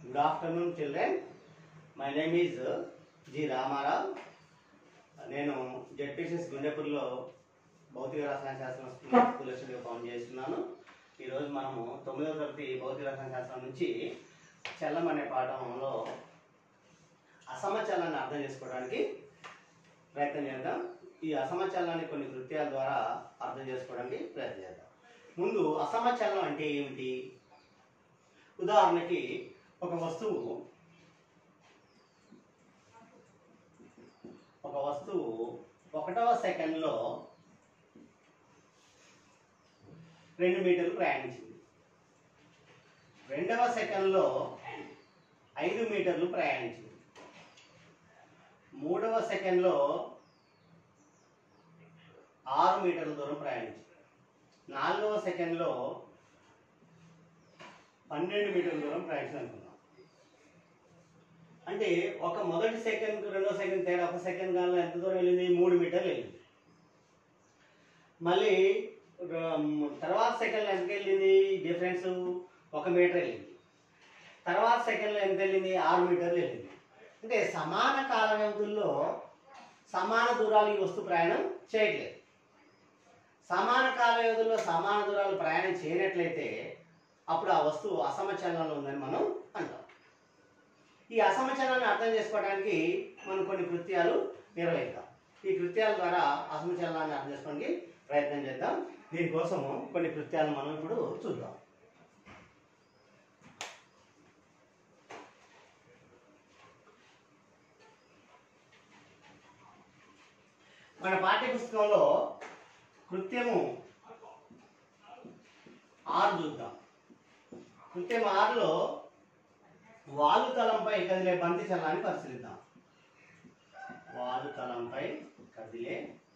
Good afternoon children my name is G Ramarao నేను ZPCS గుండెపూర్లో భౌతిక రసాయన శాస్త్రం స్కూల్ లెక్చర్గా పని చేస్తున్నాను ఈరోజు మనము తొమ్మిదవ తరగతి భౌతిక రసాయన శాస్త్రం నుంచి చల్లం అనే పాఠంలో అసమచలాన్ని అర్థం చేసుకోవడానికి ప్రయత్నం చేద్దాం ఈ అసమచలనాన్ని కొన్ని కృత్యాల ద్వారా అర్థం చేసుకోవడానికి ప్రయత్నం చేద్దాం ముందు అసమచలనం అంటే ఏమిటి ఉదాహరణకి ఒక వస్తువు ఒక వస్తువు ఒకటవ సెకండ్లో రెండు మీటర్లు ప్రయాణించింది రెండవ సెకండ్లో ఐదు మీటర్లు ప్రయాణించింది మూడవ సెకండ్లో ఆరు మీటర్ల దూరం ప్రయాణించింది నాలుగవ సెకండ్లో పన్నెండు మీటర్ల దూరం ప్రయాణించింది అనుకుందాం అంటే ఒక మొదటి సెకండ్ రెండో సెకండ్ తేడా ఒక సెకండ్ కాలంలో ఎంత దూరం వెళ్ళింది మూడు మీటర్లు వెళ్ళింది మళ్ళీ ర- తర్వాత సెకండ్లో ఎంత వెళ్ళింది డిఫరెన్స్ ఒక మీటర్ వెళ్ళింది తర్వాత సెకండ్లో ఎంత వెళ్ళింది ఆరు మీటర్లు వెళ్ళింది అంటే సమాన కాల వ్యవధుల్లో సమాన దూరాలు ఈ వస్తు ప్రయాణం చేయట్లేదు సమాన కాల వ్యవధుల్లో సమాన దూరాలు ప్రయాణం చేయనట్లయితే అప్పుడు ఆ వస్తువు అసమచలనంలో ఉందని మనం అంటాం ఈ అసమచలనాన్ని అర్థం చేసుకోవడానికి మనం కొన్ని కృత్యాలు నిర్వహిద్దాం ఈ కృత్యాల ద్వారా అసమచలనాన్ని అర్థం చేసుకోవడానికి ప్రయత్నం చేద్దాం దీనికోసం కొన్ని కృత్యాలు మనం ఇప్పుడు చూద్దాం మన పాఠ్యపుస్తకంలో కృత్యము ఆరు చూద్దాం కృత్యం ఆరులో వాలు తలంపై కదిలే బంతి చలనాన్ని పరిశీలిద్దాం వాలు తలంపై కదిలే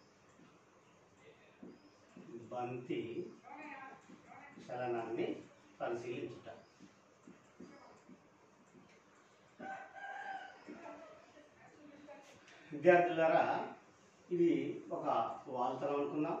బంతి చలనాన్ని పరిశీలించుట విద్యార్థులారా ఇది ఒక వాలు తలం అనుకుందాం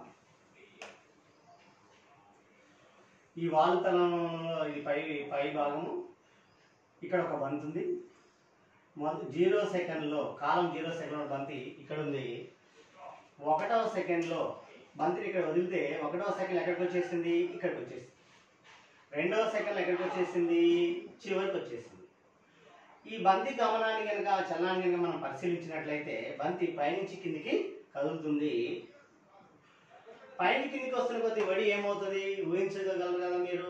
ఈ వాలు తలంలో ఇది పై పై భాగము ఇక్కడ ఒక బంతి ఉంది మొద- జీరో సెకండ్లో కాలం జీరో సెకండ్లో బంతి ఇక్కడ ఉంది ఒకటవ సెకండ్లో బంతిని ఇక్కడ వదిలితే ఒకటవ సెకండ్ ఎక్కడికి వచ్చేసింది ఇక్కడికి వచ్చేసింది రెండవ సెకండ్ ఎక్కడికి వచ్చేసింది చివరికి వచ్చేసింది ఈ బంతి గమనాన్ని కనుక చలనాన్ని కనుక మనం పరిశీలించినట్లయితే బంతి పైనుంచి కిందికి కదులుతుంది పైన కిందికి వస్తున్న కొద్ది వడి ఏమవుతుంది ఊహించగలరు కదా మీరు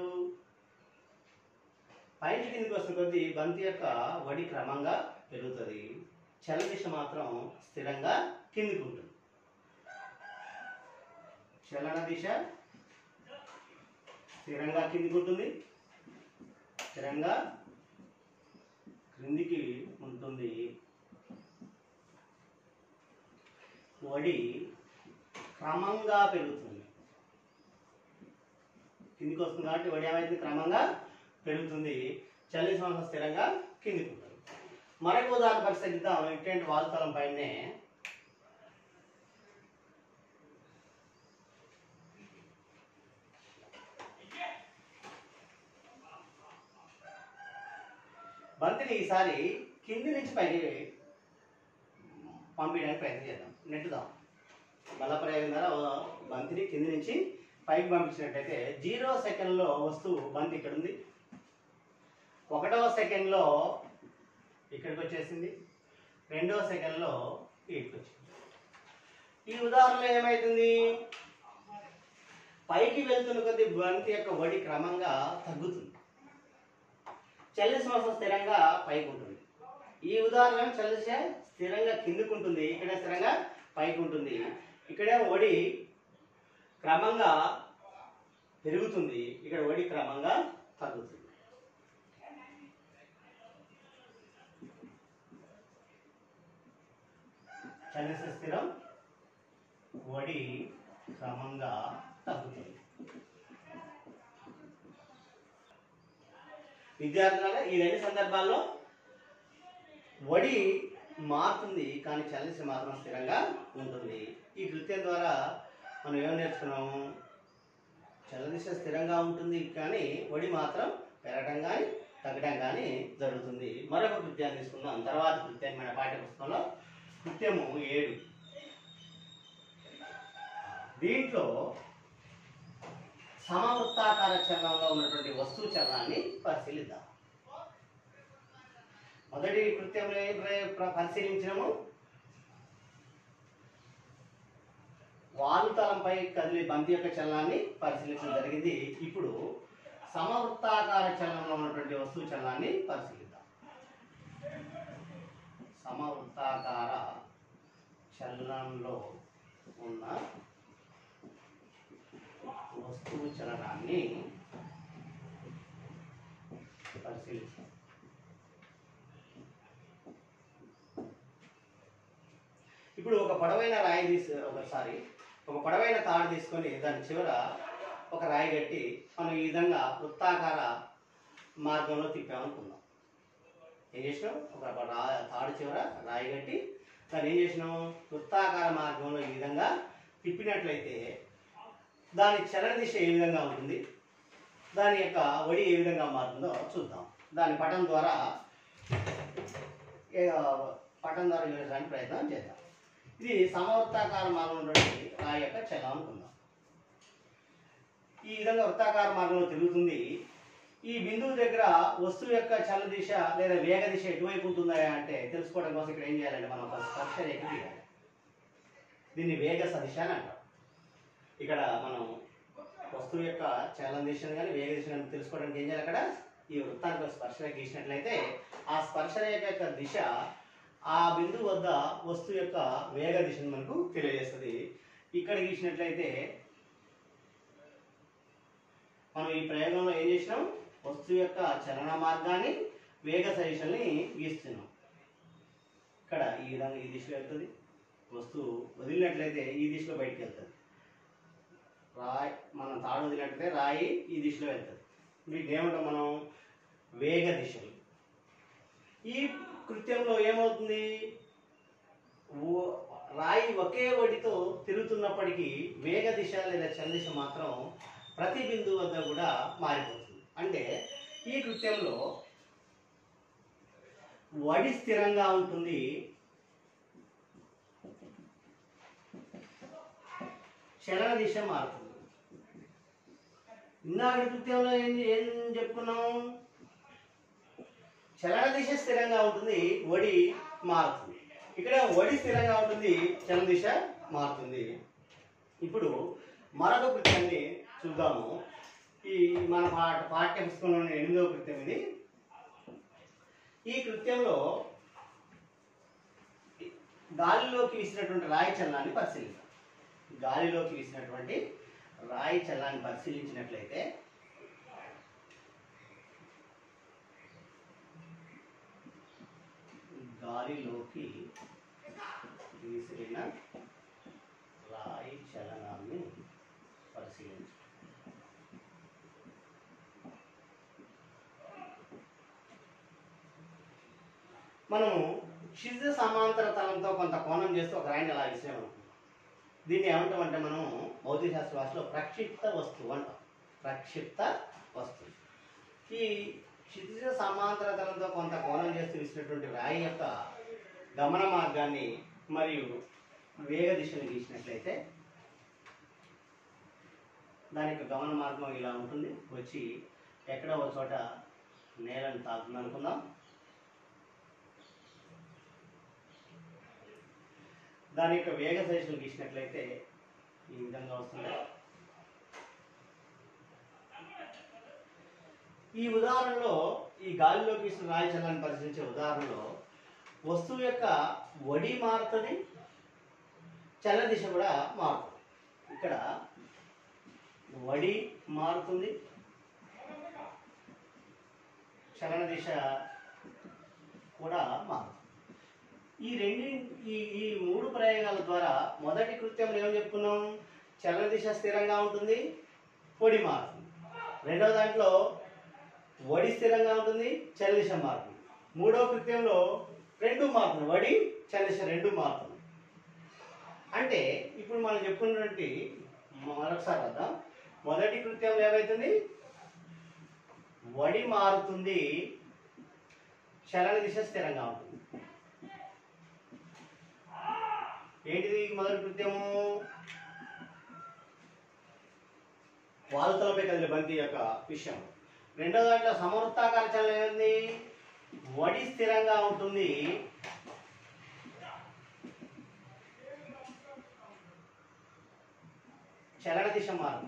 పైన కిందికి వస్తున్న కొద్ది బంతి యొక్క వడి క్రమంగా పెరుగుతుంది చల దిశ మాత్రం స్థిరంగా కిందికి ఉంటుంది చలన దిశ స్థిరంగా కిందికి ఉంటుంది స్థిరంగా క్రిందికి ఉంటుంది వడి క్రమంగా పెరుగుతుంది కిందికి వస్తుంది కాబట్టి వడి ఏమైంది క్రమంగా పెరుగుతుంది చల్లి సంవత్సరం స్థిరంగా కిందికి ఉంటుంది మరొక ఉదాహరణ పరిశీలిద్దాం ఇటువంటి వాల్తలం పైనే బంతిని ఈసారి కింది నుంచి పైకి పంపించడానికి ప్రయత్నం చేద్దాం నెట్టుదాం బల ప్రయోగం ద్వారా బంతిని కింది నుంచి పైకి పంపించినట్టయితే జీరో సెకండ్లో వస్తువు బంతి ఇక్కడ ఉంది ఒకటవ సెకండ్లో ఇక్కడికి వచ్చేసింది రెండవ సెకండ్లో ఇక్కడికి వచ్చింది ఈ ఉదాహరణలో ఏమవుతుంది పైకి వెళ్తున్న కొద్ది బంతి యొక్క వడి క్రమంగా తగ్గుతుంది చల్లి శ్వాస స్థిరంగా పైకి ఉంటుంది ఈ ఉదాహరణ చల్లిస స్థిరంగా కిందికి ఉంటుంది ఇక్కడ స్థిరంగా పైకి ఉంటుంది ఇక్కడే ఒడి క్రమంగా పెరుగుతుంది ఇక్కడ ఒడి క్రమంగా తగ్గుతుంది చల్లిస స్థిరం వడి క్రమంగా తగ్గుతుంది విద్యార్థులారా ఈ రెండు సందర్భాల్లో వడి మారుతుంది కానీ చలనశ మాత్రం స్థిరంగా ఉంటుంది ఈ కృత్యం ద్వారా మనం ఏం నేర్చుకున్నాము చలనదిశ స్థిరంగా ఉంటుంది కానీ వడి మాత్రం పెరగడం కానీ తగ్గడం కానీ జరుగుతుంది మరొక కృత్యాన్ని తీసుకుందాం తర్వాత కృత్యాన్ని మన పాఠ్యపుస్తకంలో కృత్యము ఏడు దీంట్లో సమవృత్తాకార చలనంలో ఉన్నటువంటి వస్తువు చలనాన్ని పరిశీలిద్దాం మొదటి కృత్యంలో ఏం ప్ర- ప్ర- పరిశీలించినము వాలుతలంపై కదిలే బంతి యొక్క చలనాన్ని పరిశీలించడం జరిగింది ఇప్పుడు సమవృత్తాకార చలనంలో ఉన్నటువంటి వస్తువు చలనాన్ని పరిశీలిద్దాం సమవృత్తాకార చలనంలో ఉన్న వస్తువు చలనాన్ని పరిశీలిస్తాం ఇప్పుడు ఒక పొడవైన రాయి తీసి ఒకసారి ఒక పొడవైన తాడు తీసుకొని దాని చివర ఒక రాయి కట్టి మనం ఈ విధంగా వృత్తాకార మార్గంలో తిప్పామనుకుందాం ఏం చేసినాం ఒక రా తాడు చివర రాయి కట్టి దాన్ని ఏం చేసినాం వృత్తాకార మార్గంలో ఈ విధంగా తిప్పినట్లయితే దాని చలన దిశ ఏ విధంగా ఉంటుంది దాని యొక్క వడి ఏ విధంగా మారుతుందో చూద్దాం దాని పటం ద్వారా ఏ, పటం ద్వారా వివరించడానికి ప్రయత్నం చేద్దాం ఇది సమవృత్తాకార మార్గంలో ఉన్నటువంటి రాయి యొక్క చలనం అనుకుందాం ఈ విధంగా వృత్తాకార మార్గంలో తిరుగుతుంది ఈ బిందువు దగ్గర వస్తువు యొక్క చలన దిశ లేదా వేగ దిశ ఎటువైపు ఉంటుందా అంటే తెలుసుకోవడం కోసం ఇక్కడ ఏం చేయాలంటే మనం ఒక స్పర్శ రేఖ గీయాలి దీన్ని వేగ సదిశ అని అంటాం ఇక్కడ మనం వస్తువు యొక్క చలన దిశను కానీ వేగ దిశను కానీ తెలుసుకోవడానికి ఏం చేయాలి అక్కడ ఈ వృత్తానికి ఒక స్పర్శ రేఖ గీసినట్లయితే ఆ స్పర్శ రేఖ యొక్క దిశ ఆ బిందువు వద్ద వస్తువు యొక్క వేగ దిశను మనకు తెలియజేస్తుంది ఇక్కడ గీసినట్లయితే మనం ఈ ప్రయోగంలో ఏం చేసినాం వస్తువు యొక్క చలన మార్గాన్ని వేగ సదిశల్ని గీస్తున్నాం ఇక్కడ ఈ విధంగా ఈ దిశలో వెళ్తుంది వస్తువు వదిలినట్లయితే ఈ దిశలో బయటికి వెళ్తుంది రాయి మనం తాడు వదిలినట్లయితే రాయి ఈ దిశలో వెళ్తుంది వీటిని ఏమంటాం మనం వేగ దిశలు ఈ కృత్యంలో ఏమవుతుంది ఓ- రాయి ఒకే వడితో తిరుగుతున్నప్పటికీ వేగ దిశ లేదా చలన దిశ మాత్రం ప్రతి బిందువు వద్ద కూడా మారిపోతుంది అంటే ఈ కృత్యంలో వడి స్థిరంగా ఉంటుంది చలన దిశ మారుతుంది ఇందాక కృత్యంలో ఏం ఏం చెప్పుకున్నాం చలన దిశ స్థిరంగా ఉంటుంది వడి మారుతుంది ఇక్కడ వడి స్థిరంగా ఉంటుంది చలన దిశ మారుతుంది ఇప్పుడు మరొక కృత్యాన్ని చూద్దాము ఈ మన పాఠ పాఠ్య పుస్తకంలోని ఎనిమిదవ కృత్యం ఇది ఈ కృత్యంలో గాలిలోకి విసినటువంటి రాయి చలనాన్ని పరిశీలిద్దాం గాలిలోకి విసినటువంటి రాయి చలనాన్ని పరిశీలించినట్లయితే గాలిలోకి విసిరిన రాయి చలనాన్ని పరిశీలించు మనము క్షితిజ సమాంతర తలంతో కొంత కోణం చేస్తూ ఒక రాయిని అలా విసిరామనుకుంటాం దీన్ని ఏమంటామంటే మనం భౌతిక శాస్త్ర భాషలో ప్రక్షిప్త వస్తువు అంటాం ప్రక్షిప్త వస్తువు ఈ క్షితిజ సమాంతర తలంతో కొంత కోణం చేస్తూ విసినటువంటి రాయి యొక్క గమన మార్గాన్ని మరియు వేగ దిశను గీసినట్లయితే దాని యొక్క గమన మార్గం ఇలా ఉంటుంది వచ్చి ఎక్కడో ఒక చోట నేలను తాకుతుంది అనుకుందాం దాని యొక్క వేగ సైజును గీసినట్లయితే ఈ విధంగా వస్తుంది ఈ ఉదాహరణలో ఈ గాలిలో గీసిన రాయి చలనాన్ని పరిశీలించే ఉదాహరణలో వస్తువు యొక్క వడి మారుతుంది చలన దిశ కూడా మారుతుంది ఇక్కడ వడి మారుతుంది చలన దిశ కూడా మారుతుంది ఈ రెండు ఈ ఈ మూడు ప్రయోగాల ద్వారా మొదటి కృత్యంలో ఏం చెప్పుకున్నాం చలన దిశ స్థిరంగా ఉంటుంది పొడి మారుతుంది రెండవ దాంట్లో వడి స్థిరంగా ఉంటుంది చలన దిశ మారుతుంది మూడవ కృత్యంలో రెండు మారుతుంది వడి చలన దిశ రెండు మారుతుంది అంటే ఇప్పుడు మనం చెప్పుకున్నటువంటి మరొకసారి వద్దాం మొదటి కృత్యంలో ఏమవుతుంది వడి మారుతుంది చలన దిశ స్థిరంగా ఉంటుంది ఏంటిది మొదటి కృత్యము వాలుతలపై కదిలే బంతి యొక్క విషయం రెండో దాంట్లో సమవృత్తాకార చలనం ఏంది వడి స్థిరంగా ఉంటుంది చలన దిశ మారుతుంది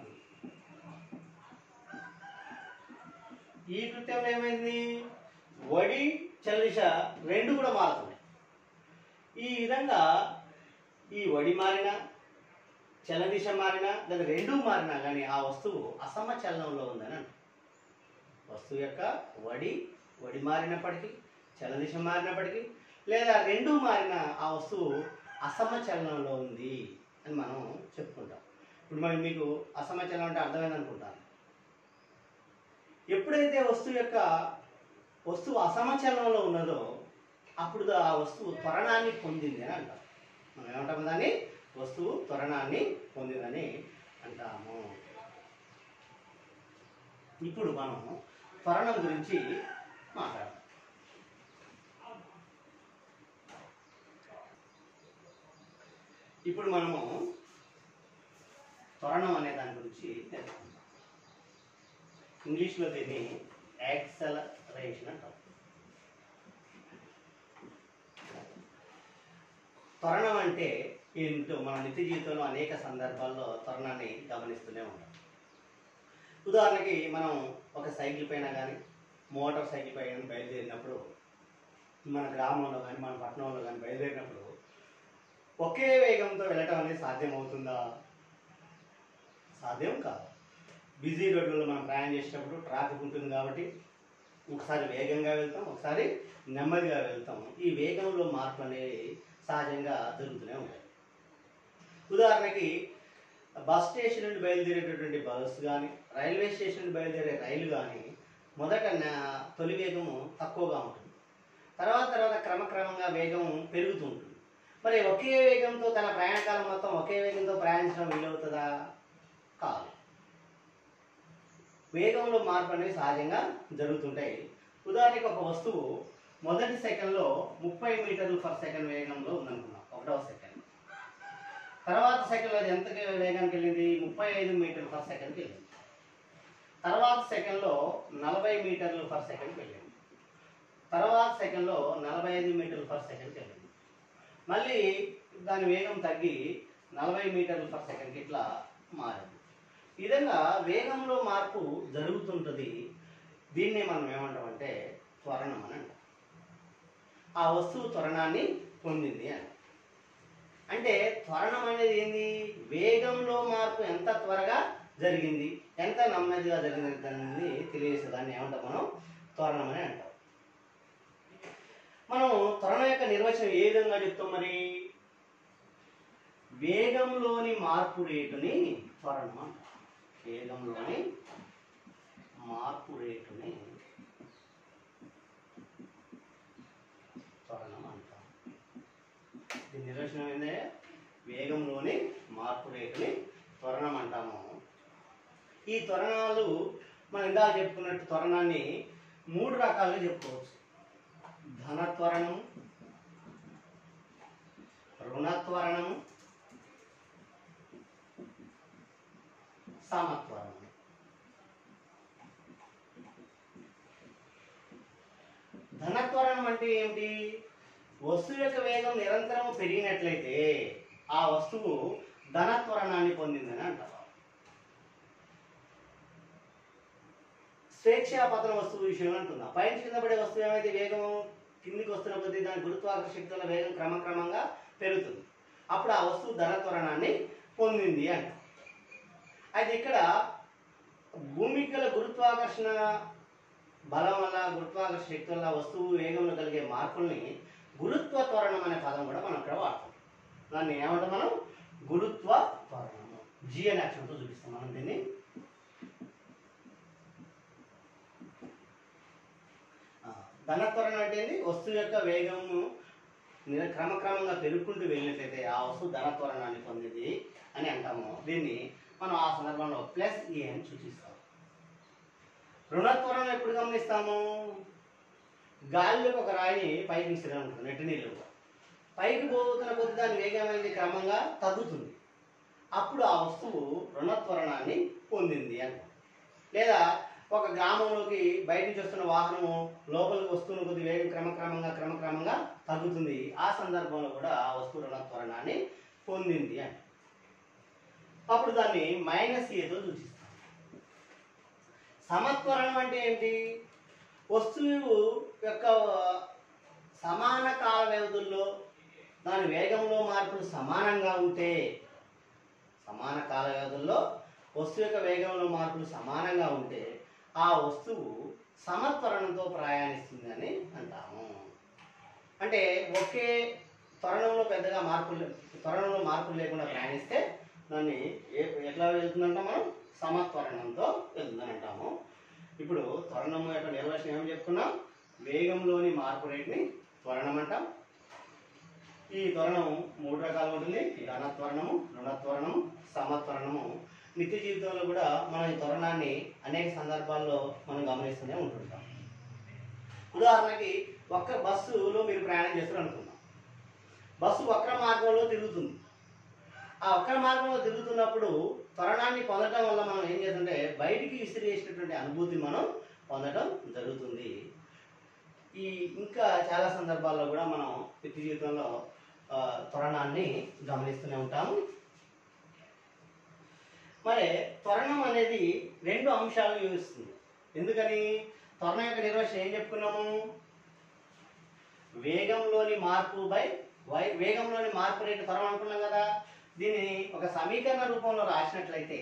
ఈ కృత్యంలో ఏమైంది వడి చలన దిశ రెండు కూడా మారుతున్నాయి ఈ విధంగా ఈ వడి మారిన చలన దిశ మారినా లేదా రెండూ మారినా కానీ ఆ వస్తువు అసమచలనంలో ఉందని అంటారు వస్తువు యొక్క వడి వడి మారినప్పటికీ చలన దిశ మారినప్పటికీ లేదా రెండూ మారిన ఆ వస్తువు అసమచలనంలో ఉంది అని మనం చెప్పుకుంటాం ఇప్పుడు మరి మీకు అసమచలనం అంటే అర్థమైంది అనుకుంటాను ఎప్పుడైతే వస్తువు యొక్క వస్తువు అసమచలనంలో ఉన్నదో అప్పుడు ఆ వస్తువు త్వరణాన్ని పొందింది అని అంటాం మనం ఏమంటాము దాన్ని వస్తువు త్వరణాన్ని పొందిందని అంటాము ఇప్పుడు మనం త్వరణం గురించి మాట్లాడదాం ఇప్పుడు మనము త్వరణం అనే దాని గురించి తెలుసుకుందాం ఇంగ్లీష్లో దీన్ని యాక్సలరేషన్ అంటాం త్వరణం అంటే ఏంటో మన నిత్య జీవితంలో అనేక సందర్భాల్లో త్వరణాన్ని గమనిస్తూనే ఉంటాం ఉదాహరణకి మనం ఒక సైకిల్ పైన కానీ మోటార్ సైకిల్ పైన బయలుదేరినప్పుడు మన గ్రామంలో కానీ మన పట్టణంలో కానీ బయలుదేరినప్పుడు ఒకే వేగంతో వెళ్ళటం అనేది సాధ్యం అవుతుందా సాధ్యం కాదు బిజీ రోడ్లలో మనం ప్రయాణం చేసేటప్పుడు ట్రాఫిక్ ఉంటుంది కాబట్టి ఒకసారి వేగంగా వెళ్తాం ఒకసారి నెమ్మదిగా వెళ్తాం ఈ వేగంలో మార్పు అనేది సహజంగా జరుగుతూనే ఉంటాయి ఉదాహరణకి బస్ స్టేషన్ నుండి బయలుదేరేటటువంటి బస్సు కానీ రైల్వే స్టేషన్ నుండి బయలుదేరే రైలు కానీ మొదట నా- తొలి వేగము తక్కువగా ఉంటుంది తర్వాత తర్వాత క్రమక్రమంగా వేగం పెరుగుతూ ఉంటుంది మరి ఒకే వేగంతో తన ప్రయాణకాలం మొత్తం ఒకే వేగంతో ప్రయాణించడం వీలవుతుందా కాదు వేగంలో మార్పు అనేది సహజంగా జరుగుతుంటాయి ఉదాహరణకి ఒక వస్తువు మొదటి సెకండ్లో ముప్పై మీటర్లు పర్ సెకండ్ వేగంలో ఉందనుకున్నాం ఒకటవ సెకండ్ తర్వాత సెకండ్లో అది ఎంత వేగానికి వెళ్ళింది ముప్పై ఐదు మీటర్లు పర్ సెకండ్కి వెళ్ళింది తర్వాత సెకండ్లో నలభై మీటర్లు పర్ సెకండ్కి వెళ్ళింది తర్వాత సెకండ్లో నలభై ఐదు మీటర్లు పర్ సెకండ్కి వెళ్ళింది మళ్ళీ దాని వేగం తగ్గి నలభై మీటర్లు పర్ సెకండ్కి ఇట్లా మారింది ఈ విధంగా వేగంలో మార్పు జరుగుతుంటుంది దీన్నే మనం ఏమంటామంటే త్వరణం అని అంటాం ఆ వస్తువు త్వరణాన్ని పొందింది అని అంటే త్వరణం అనేది ఏంది వేగంలో మార్పు ఎంత త్వరగా జరిగింది ఎంత నెమ్మదిగా జరిగింది దాన్ని తెలియజేసే దాన్ని ఏమంటాం మనం త్వరణం అని అంటాం మనం త్వరణం యొక్క నిర్వచనం ఏ విధంగా చెప్తాం మరి వేగంలోని మార్పు రేటుని త్వరణం అంటాం వేగంలోని మార్పు రేటుని త్వరణం అంటాం దీని నిర్వచనం ఏంటంటే వేగంలోని మార్పు రేటుని త్వరణం అంటాము ఈ త్వరణాలు మనం ఇందాక చెప్పుకున్నట్టు త్వరణాన్ని మూడు రకాలుగా చెప్పుకోవచ్చు ధనత్వరణం రుణత్వరణం సమత్వరణం ధనత్వరణం అంటే ఏమిటి వస్తువు యొక్క వేగం నిరంతరం పెరిగినట్లయితే ఆ వస్తువు ధనత్వరణాన్ని పొందిందని అంటారు స్వేచ్ఛాపతన వస్తువు విషయం అంటున్నా పైన కింద పడే వస్తువు ఏమైతే వేగం కిందికి వస్తున్న కొద్దీ దాని గురుత్వాకర్షణ శక్తి వల్ల వేగం క్రమక్రమంగా పెరుగుతుంది అప్పుడు ఆ వస్తువు ధనత్వరణాన్ని పొందింది అంట అయితే ఇక్కడ భూమికి గల గురుత్వాకర్షణ బలం వల్ల గురుత్వాకర్షణ శక్తి వల్ల వస్తువు వేగంలో కలిగే మార్పుల్ని గురుత్వ త్వరణం అనే పదం కూడా మనం ఇక్కడ వాడతాం దాన్ని ఏమంటాం మనం గురుత్వ త్వరణము జి అనే అక్షరంతో చూపిస్తాం మనం దీన్ని ఆ, ధనత్వరణం అంటే ఏంది? వస్తువు యొక్క వేగము నిర- క్రమక్రమంగా పెరుగుకుంటూ వెళ్ళినట్లయితే ఆ వస్తువు ధనత్వరణాన్ని పొందింది అని అంటాము దీన్ని మనం ఆ సందర్భంలో ప్లస్ ఏ అని సూచిస్తాం రుణత్వరణం ఎప్పుడు గమనిస్తాము గాలిలోకి ఒక రాయిని పైకి విసిరాం అనుకో నెట్టి నీళ్ళు పైకి పోతున్న కొద్ది దాని వేగం అనేది క్రమంగా తగ్గుతుంది అప్పుడు ఆ వస్తువు రుణత్వరణాన్ని పొందింది అని లేదా ఒక గ్రామంలోకి బయట నుంచి వస్తున్న వాహనము లోపలికి వస్తున్న కొద్ది వేగం క్రమక్రమంగా క్రమక్రమంగా తగ్గుతుంది ఆ సందర్భంలో కూడా ఆ వస్తువు రుణత్వరణాన్ని పొందింది అని అప్పుడు దాన్ని మైనస్ ఏతో సూచిస్తాం సమత్వరణం అంటే ఏంటి వస్తువు యొక్క సమాన కాల వ్యవధుల్లో దాని వేగంలో మార్పులు సమానంగా ఉంటే సమాన కాల వ్యవధుల్లో వస్తువు యొక్క వేగంలో మార్పులు సమానంగా ఉంటే ఆ వస్తువు సమత్వరణంతో ప్రయాణిస్తుంది అని అంటాము అంటే ఒకే త్వరణంలో పెద్దగా మార్పులు త్వరణంలో మార్పులు లేకుండా ప్రయాణిస్తే దాన్ని ఏ ఎట్లా వెళ్తుందంట మనం సమత్వరణంతో వెళ్తుందని అంటాము ఇప్పుడు త్వరణము యొక్క నిర్వచనం ఏమని చెప్పుకున్నాం వేగంలోని మార్పు రేటుని త్వరణం అంటాం ఈ త్వరణం మూడు రకాలుగా ఉంటుంది ఘన త్వరణము రుణత్వరణము సమత్వరణము నిత్య జీవితంలో కూడా మనం ఈ త్వరణాన్ని అనేక సందర్భాల్లో మనం గమనిస్తూనే ఉంటుంటాం ఉదాహరణకి ఒక్క బస్సులో మీరు ప్రయాణం చేస్తారు అనుకుందాం బస్సు వక్ర మార్గంలో తిరుగుతుంది ఆ వక్ర మార్గంలో తిరుగుతున్నప్పుడు త్వరణాన్ని పొందడం వల్ల మనం ఏం చేస్తుంటే బయటికి విసిరేసినటువంటి అనుభూతిని మనం పొందడం జరుగుతుంది ఈ ఇంకా చాలా సందర్భాల్లో కూడా మనం నిత్య జీవితంలో ఆ, త్వరణాన్ని గమనిస్తూనే ఉంటాము మరి త్వరణం అనేది రెండు అంశాలను వివరిస్తుంది ఎందుకని త్వరణం యొక్క నిర్వచనం ఏం చెప్పుకున్నాము వేగంలోని మార్పు బై వై వేగంలోని మార్పు రేటు త్వరం అనుకున్నాం కదా దీన్ని ఒక సమీకరణ రూపంలో రాసినట్లయితే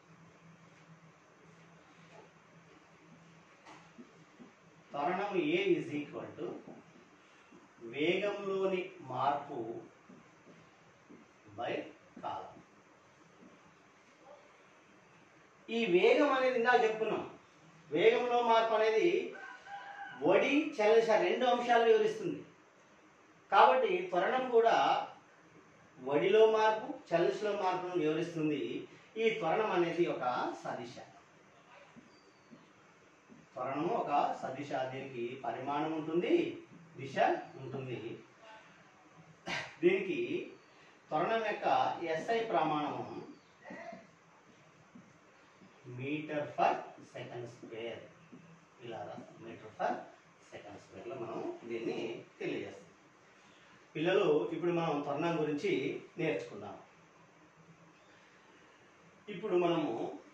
త్వరణం ఏ ఈజ్ ఈక్వల్ టు వేగంలోని మార్పు బై కాలం ఈ వేగం అనేది ఇందాక చెప్పుకున్నాం వేగంలో మార్పు అనేది వడి చలశ రెండు అంశాలు వివరిస్తుంది కాబట్టి త్వరణం కూడా వడిలో మార్పు చలశలో మార్పును వివరిస్తుంది ఈ త్వరణం అనేది ఒక సదిశ త్వరణము ఒక సదిశ దీనికి పరిమాణం ఉంటుంది దిశ ఉంటుంది దీనికి త్వరణం యొక్క ఎస్ఐ ప్రమాణము మీటర్ ఫర్ సెకండ్ స్క్వేర్ ఇలా రాస్తాం మీటర్ ఫర్ సెకండ్ స్క్వేర్లో మనం దీన్ని తెలియజేస్తాం పిల్లలు ఇప్పుడు మనం త్వరణం గురించి నేర్చుకుందాం ఇప్పుడు మనము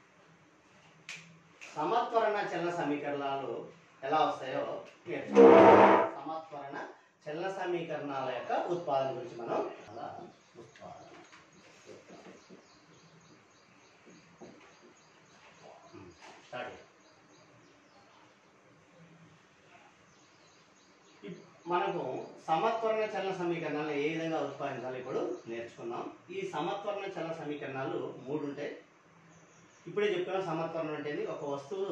సమత్వరణ చలన సమీకరణాలు ఎలా వస్తాయో నేర్చుకుందాం సమత్వరణ చలన సమీకరణాల యొక్క ఉత్పాదన గురించి మనం అలా ఉత్పాదన ఉమ్, స్టార్ట్ చేద్దాం. ఇప్- మనకు సమత్వరణ చలన సమీకరణాలు ఏ విధంగా ఉత్పాదించాలో ఇప్పుడు నేర్చుకుందాం ఈ సమత్వరణ చలన సమీకరణాలు మూడు ఉంటాయి ఇప్పుడే చెప్పిన సమత్వరణం అంటే ఒక వస్తువు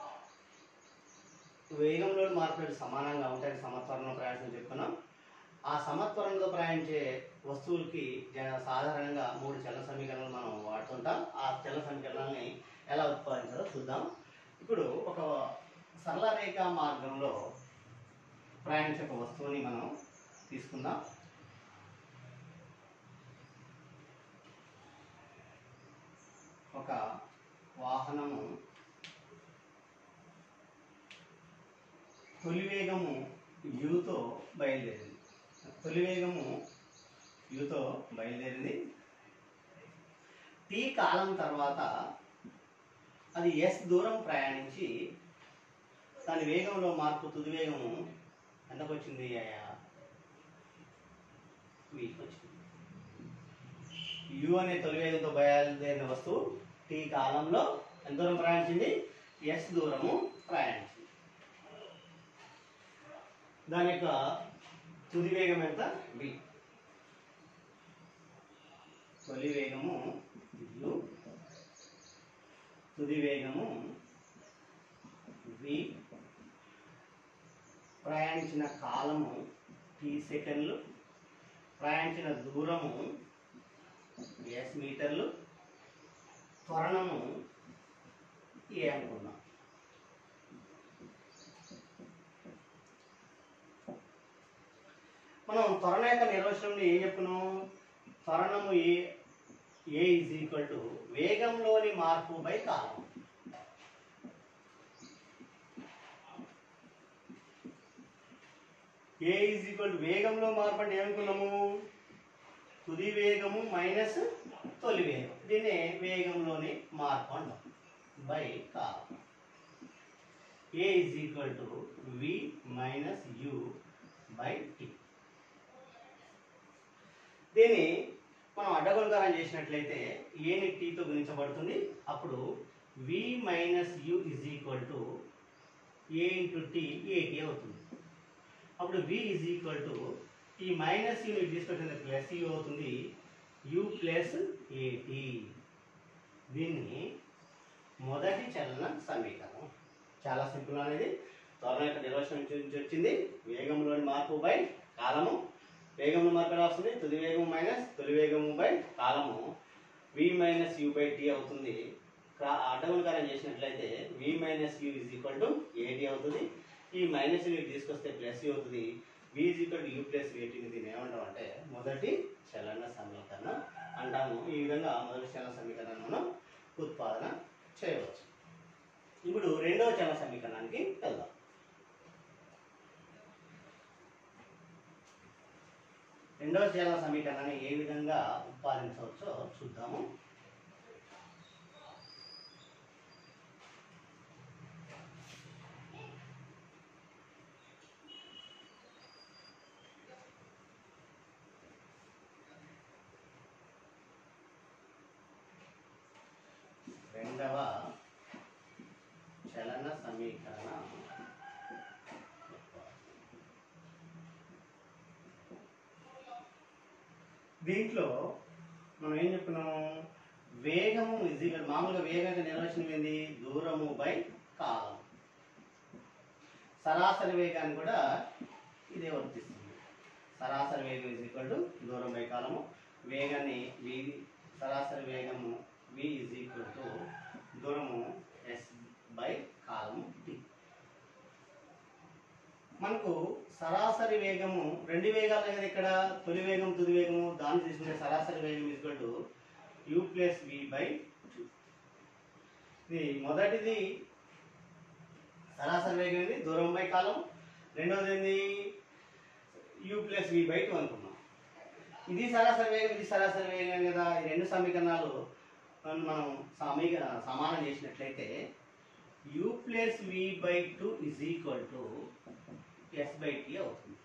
వేగంలో మార్పులు సమానంగా ఉంటాయి సమత్వరణం ప్రయాణం చెప్పుకున్నాం ఆ సమత్వరంలో ప్రయాణించే వస్తువులకి జన- సాధారణంగా మూడు చలన సమీకరణాలు మనం వాడుతుంటాం ఆ చలన సమీకరణాలని ఎలా ఉత్పాదించాలో చూద్దాం ఇప్పుడు ఒక సరళ రేఖ మార్గంలో ప్రయాణించే ఒక వస్తువుని మనం తీసుకుందాం ఒక వాహనము తొలి వేగము యూతో బయలుదేరింది తొలి వేగము యూతో బయలుదేరింది టీ కాలం తర్వాత అది ఎస్ దూరం ప్రయాణించి దాని వేగంలో మార్పు తుది వేగము ఎంతకు వచ్చింది అయ్యా వీకి వచ్చింది యు అనే తొలి వేగంతో బయలుదేరిన వస్తువు టీ కాలంలో ఎంత దూరం ప్రయాణించింది ఎస్ దూరము ప్రయాణించింది దాని యొక్క తుది వేగం ఎంత వి తొలి వేగము యు తుది వేగము వి ప్రయాణించిన కాలము టీ సెకండ్లు ప్రయాణించిన దూరము ఎస్ మీటర్లు త్వరణము ఏ అనుకున్నాం మనం త్వరణ యొక్క నిర్వచనంలో ఏం చెప్పుకున్నాం త్వరణము a a is equal to వేగంలోని మార్పు బై కాలం ఏ ఈజ్ ఈక్వల్ టు వేగంలో మార్పు అంటే ఏమనుకున్నాము తుది వేగము మైనస్ తొలి వేగం దీన్నే వేగంలోని మార్పు అంటాం బై కాలం a is equal to v minus u by t దీన్ని మనం అడ్డగొలగారం చేసినట్లయితే ఏని టీతో గుణించబడుతుంది అప్పుడు v minus u is equal to a into t a t అవుతుంది అప్పుడు వి ఇజ్ ఈక్వల్ టు ఈ మైనస్ యూని తీసుకొచ్చిన ప్లస్ యూ అవుతుంది యు ప్లస్ ఏటీ దీన్ని మొదటి చలన సమీకరణం చాలా సింపుల్ అనేది త్వరణ యొక్క నిర్వచనం నుంచి వచ్చింది వేగంలోని మార్పు బై కాలము వేగంలో మార్పు ఎలా వస్తుంది తుది వేగం మైనస్ తొలి వేగము బై కాలము v minus u by t అవుతుంది అడ్డగుణకారం చేసినట్లయితే v minus u is equal to a t అవుతుంది ఈ మైనస్ ని తీసుకొస్తే ప్లస్ యూ అవుతుంది v is equal to u plus ఏటీని దీన్ని ఏమంటాం అంటే మొదటి చలన సమీకరణం అంటాము ఈ విధంగా మొదటి చలన సమీకరణాన్ని మనం ఉత్పాదన చేయవచ్చు ఇప్పుడు రెండవ చలన సమీకరణానికి వెళ్దాం రెండవ చలన సమీకరణాన్ని ఏ విధంగా ఉత్పాదించవచ్చో చూద్దాము రెండవ చలన సమీకరణ దీంట్లో మనం ఏం చెప్పుకున్నాము వేగము ఇజీగల్ మామూలుగా వేగంగా నిర్వచనం ఏంది దూరము బై కాలం సరాసరి వేగాన్ని కూడా ఇదే వర్తిస్తుంది సరాసరి వేగం ఇజ్ ఈక్వల్ టు దూరం బై కాలము వేగాన్ని వి సరాసరి వేగము వి ఇజ్ ఈక్వల్ టు దూరము ఎస్ బై కాలము టి మనకు సరాసరి వేగము రెండు వేగాలు అనేది ఇక్కడ తొలి వేగం తుది వేగము దాన్ని తీసుకుంటే సరాసరి వేగం equal to u plus v by two ఇది మొదటిది సరాసరి వేగం ఏంది దూరం బై కాలం రెండవది ఏంది u plus v by two అనుకున్నాం ఇది సరాసరి వేగం ఇది సరాసరి వేగం కదా ఈ రెండు సమీకరణాలు మనం సమీక సమానం చేసినట్లయితే u plus v by two is equal to s by t అవుతుంది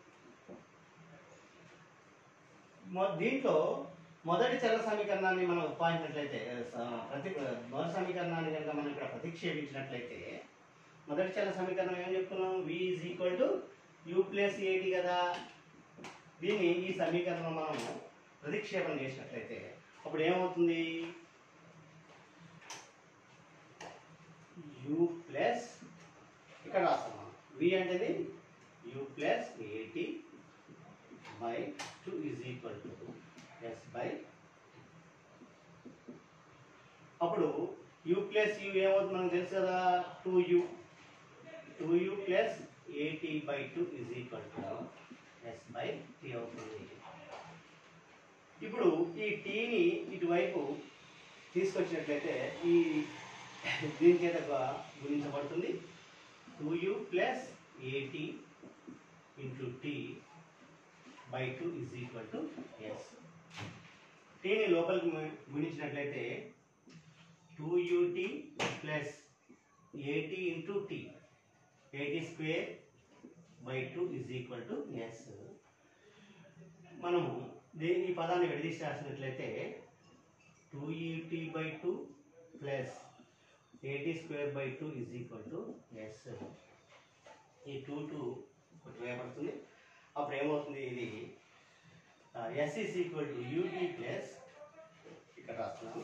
మొ- దీంట్లో మొదటి చలన సమీకరణాన్ని మనం ఉపాయించినట్లయితే స- ప్రతి మొదటి సమీకరణాన్ని కనుక మనం ఇక్కడ ప్రతిక్షేపించినట్లయితే మొదటి చలన సమీకరణం ఏం చెప్పుకున్నాం v is equal to u plus a t కదా దీన్ని ఈ సమీకరణం మనం ప్రతిక్షేపణ చేసినట్లయితే అప్పుడు ఏమవుతుంది యూ ప్లస్ ఇక్కడ రాస్తాం మనం వి అంటేది u plus a t by two is equal to s by అప్పుడు యూ ప్లస్ యూ ఏమవుతుంది మనకు తెలుసు కదా two u two u plus a t by two is equal to s by t అవుతుంది ఇప్పుడు ఈ టీని ఇటువైపు తీసుకొచ్చినట్లయితే ఈ దీని చేత గు- గుణించబడుతుంది two u plus a t into t by two is equal to s టీని లోపలికి ము- గుణించినట్లయితే two u t plus a t into t a t square by two is equal to s మనము దీని ఈ పదాన్ని విడదీసి రాసినట్లయితే two u t by two plus a t square by two is equal to s ఈ టూ టూ కొట్టివేయబడుతుంది అప్పుడు ఏమవుతుంది ఇది s is equal to u t plus ఇక్కడ రాస్తున్నాను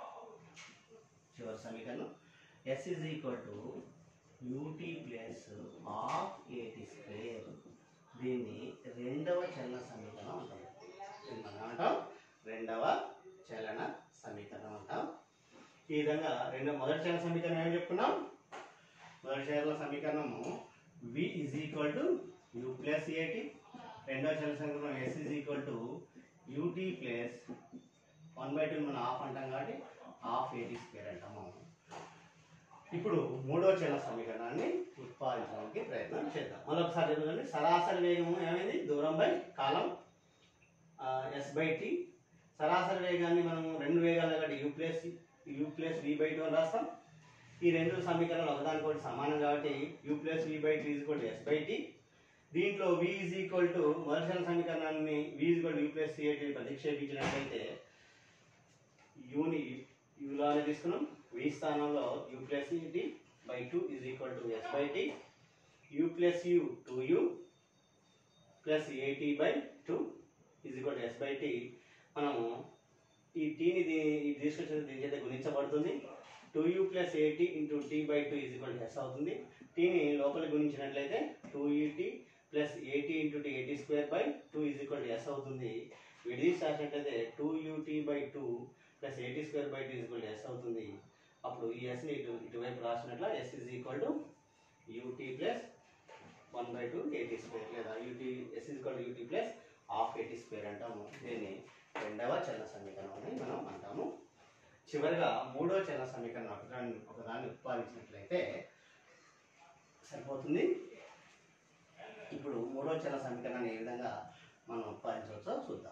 చివరి సమీకరణం yes is equal to u t plus half a t square దీన్ని రెండవ చలన సమీకరణం అంటాం దీన్ని మనం అంటాం రెండవ చలన సమీకరణం అంటాం ఈ విధంగా రెండవ మొదటి చలన సమీకరణం ఏం చెప్పుకున్నాం మొదటి చలన సమీకరణము v is equal to u plus a t రెండో చల సమీకరణం s is equal to u t plus one by two మనం హాఫ్ అంటాం కాబట్టి హాఫ్ ఏటీ స్క్వేర్ అంటాము ఇప్పుడు మూడో చల సమీకరణాన్ని ఉత్పాదించడానికి ప్రయత్నం చేద్దాం మరొకసారి చెప్తుంది సరాసరి వేగం ఏమైంది దూరం బై కాలం ఎస్ బై టీ సరాసరి వేగాన్ని మనం రెండు వేగాలు కాబట్టి u plus u plus v by two అని రాస్తాం ఈ రెండు సమీకరణాలు ఒకదానికొకటి సమానం కాబట్టి u plus v by t is equal to s by t దీంట్లో వి ఈజ్ ఈక్వల్ టు మొదటి సమీకరణాన్ని v is equal to u plus సిఏటీ ప్రతిక్షేపించినట్లయితే యూని యూలానే తీసుకున్నాం వి స్థానంలో u plus t by two is equal to s by t u plus u two u plus a t by two is equal to s by t మనము ఈ టీని ఇది తీసుకొచ్చిన దీని చేత గుణించబడుతుంది two u plus a t into t by two is equal to s అవుతుంది టీని లోపలికి గుణించినట్లయితే టూ ఈటీ plus a t into t a t square by two is equal to s అవుతుంది విడిదీసి రాసినట్లయితే two u t by two plus a t square by two is equal to s అవుతుంది అప్పుడు ఈ ఎస్ని ఇటు ఇటువైపు రాసినట్ల s is equal to u t plus one by two a t square లేదా u t s is equal to u t plus half a t square అంటాము దీన్ని రెండవ చలన సమీకరణం అని మనం అంటాము చివరిగా మూడో చలన సమీకరణం ఒకదాన్ని ఒకదాన్ని ఉత్పాదించినట్లయితే సరిపోతుంది ఇప్పుడు మూడో చలన సమీకరణాన్ని ఏ విధంగా మనం ఉత్పాదించవచ్చో చూద్దాం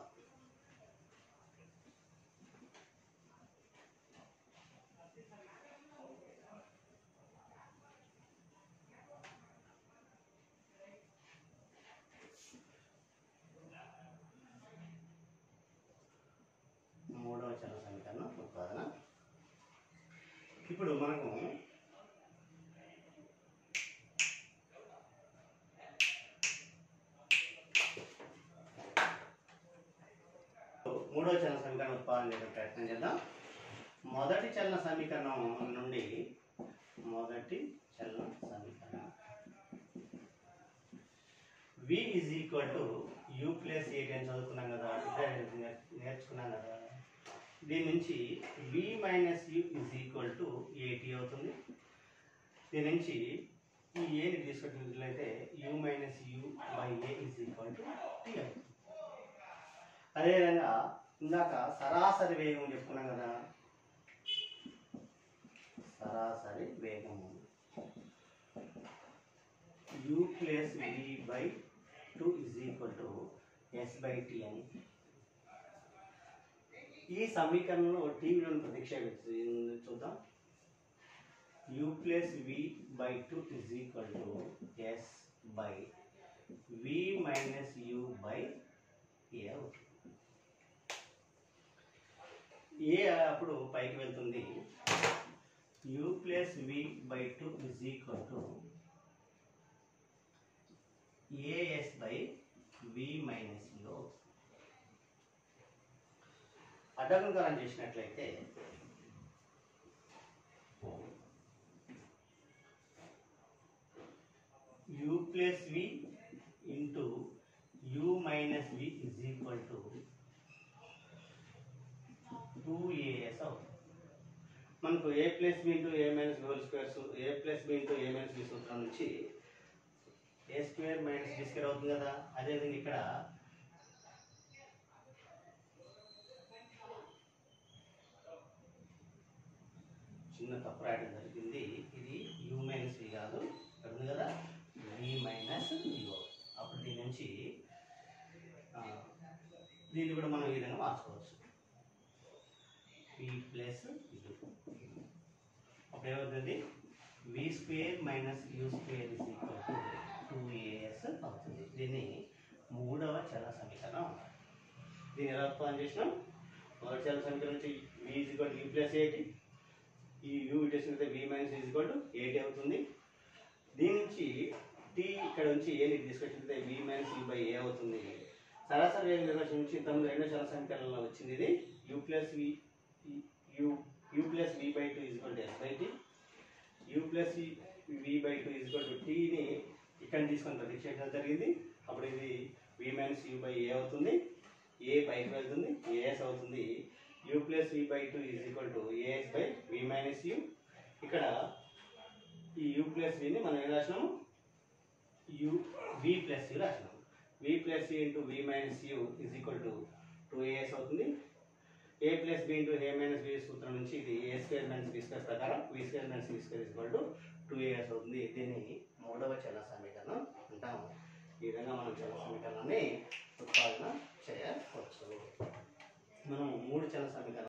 మూడవ చలన సమీకరణం ఉత్పాదన ఇప్పుడు మనకు మూడవ చలన సమీకరణం ఉత్పాదన చేసే ప్రయత్నం చేద్దాం మొదటి చలన సమీకరణం నుండి మొదటి చలన సమీకరణం v is equal to u plus a t అని చదువుకున్నాం కదా ఇప్పుడే నేర్- నేర్చుకున్నాం కదా దీని నుంచి v minus u is equal to a t అవుతుంది దీని నుంచి ఈ ఏని తీసుకొచ్చినట్లయితే u minus u by a is equal to t అవుతుంది అదేవిధంగా ఇందాక సరాసరి వేగం చెప్పుకున్నాం కదా సరాసరి వేగము u plus v by two is equal to s by t అని ఈ సమీకరణంలో టీ విలువను ప్రతిక్షేపించి చూద్దాం you plus v by two is equal to s by v minus u by a అవుతుంది ఏ అప్పుడు పైకి వెళ్తుంది u plus v by two is equal to a s by v minus లో అడ్డగుణకారం చేసినట్లయితే u plus v into u minus v is equal to two a s అవుతుంది మనకు a plus b into a minus b whole squares a plus b into a minus b సూత్రం నుంచి a square minus b square అవుతుంది కదా అదేవిధంగా ఇక్కడ చిన్న తప్పు రాయడం జరిగింది ఇది యూ మైనస్ వి కాదు ఇక్కడ ఉంది కదా వి మైనస్ యూ అప్పుడు దీని నుంచి ఆ, దీన్ని కూడా మనం ఈ విధంగా మార్చుకోవచ్చు వి ప్లస్ యూ అప్పుడు ఏమవుతుంది v square minus u square is equal to two a s అవుతుంది దీన్ని మూడవ చల సమీకరణం అంటారు దీన్ని ఎలా ఉత్పన్నం చేసినాం మొదటి చల సమీకరణం నుంచి v is equal to u plus a t ఈ యూ ఇటేషన్ v minus is equal to a t అవుతుంది దీని నుంచి టీ ఇక్కడ నుంచి ఏ ని తీసుకొచ్చితే v minus u by a అవుతుంది సరాసరి వేగ నిర్వచనం నుంచి తొమ్మిది రెండో చల సమీకరణంలో వచ్చింది ఇది u plus v u u plus v by two is equal to s by t u plus v by two is equal to టీని ఇక్కడ తీసుకొని ప్రతిక్షేపించడం జరిగింది అప్పుడు ఇది v minus u by a అవుతుంది ఏ పైకి వెళ్తుంది ఏఎస్ అవుతుంది u plus v by two is equal to a s by v minus u ఇక్కడ ఈ యూ ప్లస్ విని మనం ఏం రాసినాము u v plus you రాసినాము v plus c into v minus u is equal to two a s అవుతుంది a plus b into a minus b సూత్రం నుంచి ఇది a square minus b square ప్రకారం v square minus b square equal to two a s అవుతుంది దీన్ని మూడవ చల సమీకరణం అంటాము ఈ విధంగా మనం చల సమీకరణాన్ని ఉత్పాదన చేయవచ్చు మనం మూడు చల సమీకరణం